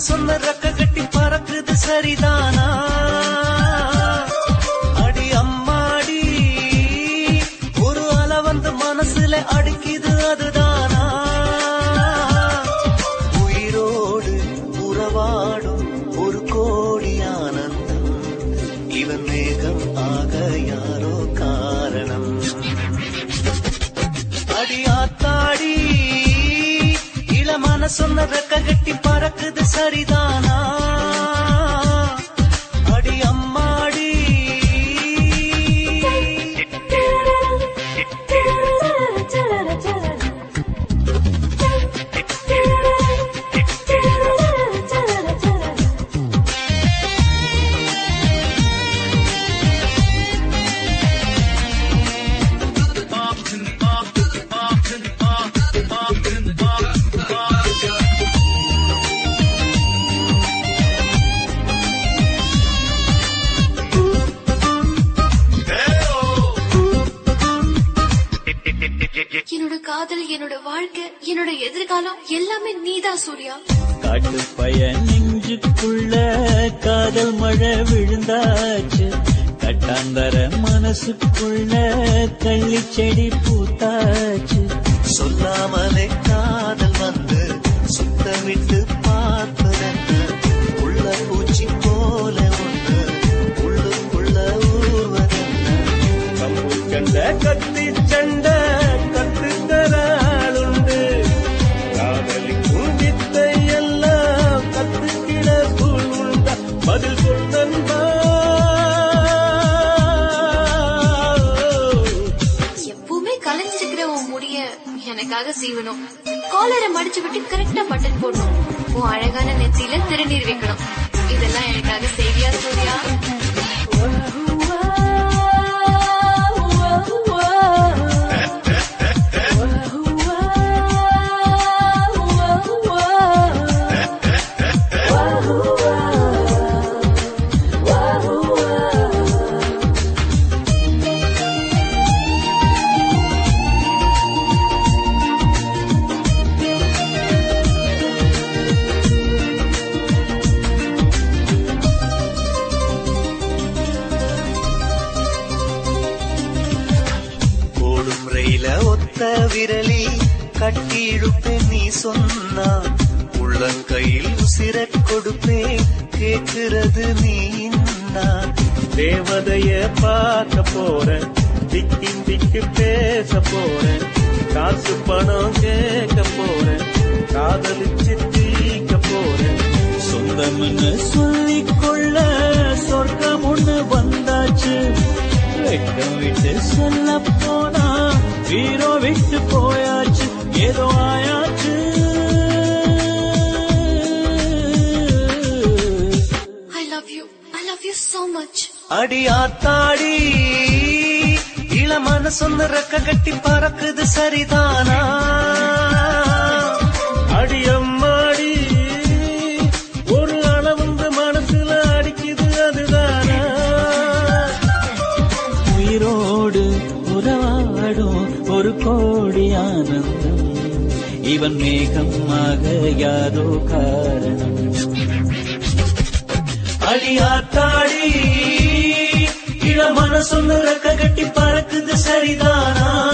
மனசொன்ன ரெக்க கட்டி பறக்குது சரிதானா அடி அம்மாடி ஒரு அலை வந்து மனசுல அடிக்குது அதுதானா உயிரோடு உறவாடும் ஒரு கோடி ஆனந்தம் இவன் மேகம் ஆக யாரோ காரணம் அடி ஆத்தாடி இள மனசொன்ன ரெக்க கட்டி பறக்குது சரிதானா அடி அம்மாடி என்னோட காதல் என்னோட வாழ்க்கை என்னோட எதிர்காலம் எல்லாமே நீதான் சூர்யா காட்டு பையன் நெஞ்சுக்குள்ள காதல் மழை விழுந்தாச்சு கட்டாந்தர மனசுக்குள்ள கள்ளி செடி பூத்தாச்சு சொல்லாமலே காதல் வந்து சுத்த விட்டு பார்ப்பதென்ன உள்ள பூச்சி போல ஒன்று உள்ளுக்குள்ள ஊர்வதென்ன கம்பு கண்ட கத்தி சண்டை கத்துத்தராளுண்டு காதலிக்கும் வித்தை எல்லாம் கத்துக்கிட சூழ் உண்டா பதில் சொல் நண்பா எப்பவுமே கலைஞ்சிருக்கிற உன் முடிய எனக்காக சீவணும் காலரை மடிச்சு விட்டு கரெக்டா பட்டன் போடணும் உன் அழகான நெத்தியில திருநீர் வைக்கணும் இதெல்லாம் எனக்காக செய்வியா சூர்யா ஓடும் ரயில ஒத்த விரலி கட்டி இழுப்பேன் நீ சொன்னா உள்ளங்கையில் உசிரக் கொடுப்பேன் கேட்கிறது நீ நான் தேவதைய பார்க்க போறேன் திக்கி திக்கு பேச போறேன் காசு பணம் கேட்க போறேன் காதலிச்சு தீக்க போறேன் சொந்தம்னு சொல்லிக் கொள்ள சொர்க்கம் ஒண்ணு வந்தாச்சு வெட்கம் விட்டு சொல்ல போனா வீரோ விட்டு போயாச்சு ஏதோ ஆயாச்சு I love you I love you so much அடி ஆத்தாடி இள மனசொன்னு ரெக்க கட்டி பறக்குது சரிதானா அடியம்மாடி ஒரு அளவுங்க மனசுல அடிக்குது அதுதானா உயிரோடு உறவாடும் ஒரு கோடி ஆனந்தம் இவன் மேகமாக யாரோ காரணம் அடி ஆத்தாடி இள மனசொன்னு ரெக்க கட்டி பறக்குது சரிதானா